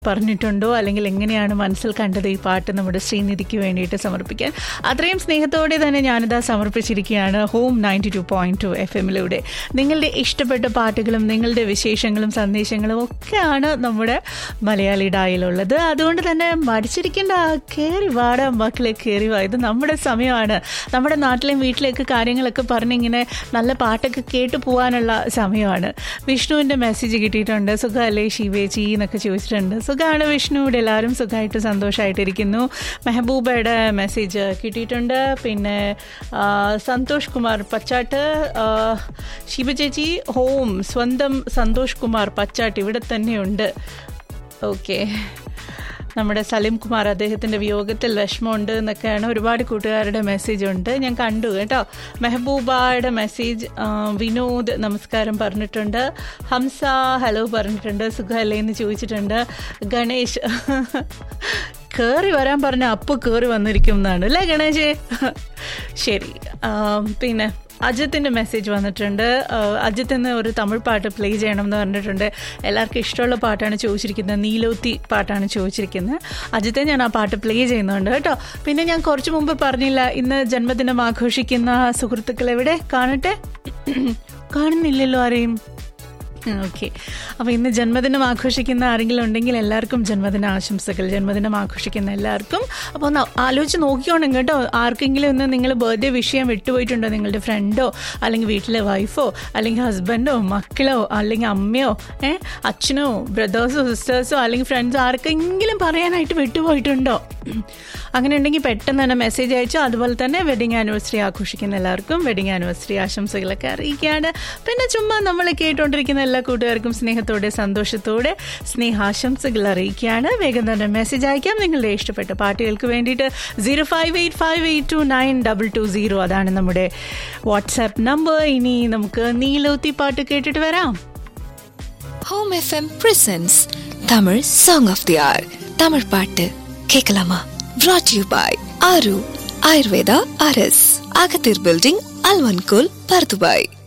പറഞ്ഞിട്ടുണ്ടോ അല്ലെങ്കിൽ എങ്ങനെയാണ് മനസ്സിൽ കണ്ടത് ഈ പാട്ട് നമ്മുടെ ശ്രീനിധിക്ക് വേണ്ടിയിട്ട് സമർപ്പിക്കാൻ അത്രയും സ്നേഹത്തോടെ തന്നെ ഞാനിതാ സമർപ്പിച്ചിരിക്കുകയാണ് home ninety two point two F എമ്മിലൂടെ നിങ്ങളുടെ ഇഷ്ടപ്പെട്ട പാട്ടുകളും നിങ്ങളുടെ വിശേഷങ്ങളും സന്ദേശങ്ങളും ഒക്കെയാണ് നമ്മുടെ മലയാളി ഡായിലുള്ളത് അതുകൊണ്ട് തന്നെ മടിച്ചിരിക്കേണ്ട കയറി വാടാ മക്കളെ കയറി വാ ഇത് നമ്മുടെ സമയമാണ് നമ്മുടെ നാട്ടിലെയും വീട്ടിലേക്ക് കാര്യങ്ങളൊക്കെ പറഞ്ഞിങ്ങനെ നല്ല പാട്ടൊക്കെ കേട്ട് പോകാനുള്ള സമയമാണ് വിഷ്ണുവിൻ്റെ മെസ്സേജ് കിട്ടിയിട്ടുണ്ട് സുഖമല്ലേ ശിവേച്ചി എന്നൊക്കെ ചോദിച്ചിട്ടുണ്ട് സുഖമാണ് വിഷ്ണു ഇവിടെ എല്ലാവരും സുഖമായിട്ട് സന്തോഷമായിട്ടിരിക്കുന്നു മെഹബൂബയുടെ മെസ്സേജ് കിട്ടിയിട്ടുണ്ട് പിന്നെ ആ, സന്തോഷ് കുമാർ പച്ചാട്ട് ആ, ശിവ ചേച്ചി ഹോം സ്വന്തം സന്തോഷ് കുമാർ പച്ചാട്ട് ഇവിടെ തന്നെയുണ്ട് ഓക്കെ നമ്മുടെ സലിം കുമാർ അദ്ദേഹത്തിൻ്റെ വിയോഗത്തിൽ വിഷമമുണ്ട് എന്നൊക്കെയാണ് ഒരുപാട് കൂട്ടുകാരുടെ മെസ്സേജ് ഉണ്ട് ഞാൻ കണ്ടു കേട്ടോ മെഹബൂബയുടെ മെസ്സേജ് ആ, വിനോദ് നമസ്കാരം പറഞ്ഞിട്ടുണ്ട് ഹംസ ഹലോ പറഞ്ഞിട്ടുണ്ട് സുഖമല്ലേ എന്ന് ചോദിച്ചിട്ടുണ്ട് ഗണേഷ് കയറി വരാൻ പറഞ്ഞ അപ്പ് കയറി വന്നിരിക്കും എന്നാണ് അല്ലേ ഗണേഷേ ശരി ആ, പിന്നെ അജിത്തിൻ്റെ മെസ്സേജ് വന്നിട്ടുണ്ട് ആ, അജിത്ത് എന്ന് ഒരു തമിഴ് പാട്ട് പ്ലേ ചെയ്യണം എന്ന് പറഞ്ഞിട്ടുണ്ട് എല്ലാവർക്കും ഇഷ്ടമുള്ള പാട്ടാണ് ചോദിച്ചിരിക്കുന്നത് നീലോത്തി പാട്ടാണ് ചോദിച്ചിരിക്കുന്നത് അജിത്തെ ഞാൻ ആ പാട്ട് പ്ലേ ചെയ്യുന്നുണ്ട് കേട്ടോ പിന്നെ ഞാൻ കുറച്ച് മുമ്പ് പറഞ്ഞില്ല ഇന്ന് ജന്മദിനം ആഘോഷിക്കുന്ന സുഹൃത്തുക്കൾ എവിടെ കാണട്ടെ കാണുന്നില്ലല്ലോ ആരെയും ഓക്കെ അപ്പോൾ ഇന്ന് ജന്മദിനം ആഘോഷിക്കുന്ന ആരെങ്കിലും ഉണ്ടെങ്കിൽ എല്ലാവർക്കും ജന്മദിന ആശംസകൾ ജന്മദിനം ആഘോഷിക്കുന്ന എല്ലാവർക്കും അപ്പോൾ ഒന്ന് ആലോചിച്ച് നോക്കിക്കോണം കേട്ടോ ആർക്കെങ്കിലും ഇന്ന് നിങ്ങൾ ബർത്ത്ഡേ വിഷയം വിട്ടുപോയിട്ടുണ്ടോ നിങ്ങളുടെ ഫ്രണ്ടോ അല്ലെങ്കിൽ വീട്ടിലെ വൈഫോ അല്ലെങ്കിൽ ഹസ്ബൻഡോ മക്കളോ അല്ലെങ്കിൽ അമ്മയോ ഏ അച്ഛനോ ബ്രദേഴ്സോ സിസ്റ്റേഴ്സോ അല്ലെങ്കിൽ ഫ്രണ്ട്സോ ആർക്കെങ്കിലും പറയാനായിട്ട് വിട്ടുപോയിട്ടുണ്ടോ അങ്ങനെ ഉണ്ടെങ്കിൽ പെട്ടെന്ന് തന്നെ മെസ്സേജ് അയച്ചോ അതുപോലെ തന്നെ വെഡിങ് ആനിവേഴ്സറി ആഘോഷിക്കുന്ന എല്ലാവർക്കും വെഡിങ് ആനിവേഴ്സറി ആശംസകളൊക്കെ അറിയിക്കുകയാണ് പിന്നെ ചുമ്മാ നമ്മൾ കേട്ടുകൊണ്ടിരിക്കുന്ന എല്ലാ കൂട്ടുകാർക്കും സ്നേഹത്തോടെ സന്തോഷത്തോടെ സ്നേഹാശംസകൾ അറിയിക്കുകയാണ് വേഗം തന്നെ മെസ്സേജ് അയക്കാം നിങ്ങളുടെ ഇഷ്ടപ്പെട്ട പാട്ടുകൾക്ക് വേണ്ടിയിട്ട് zero five eight five eight two nine double two zero അതാണ് നമ്മുടെ വാട്സാപ്പ് നമ്പർ ഇനി നമുക്ക് നീലോത്തി പാട്ട് കേട്ടിട്ട് വരാം home FM presents Tamil song of the hour Tamil பாட்டு கேட்கலாமா brought you by Aaru Ayurveda அரஸ் அகத்தீர் பில்டிங் அல்வன்கோல் பர்துபாய்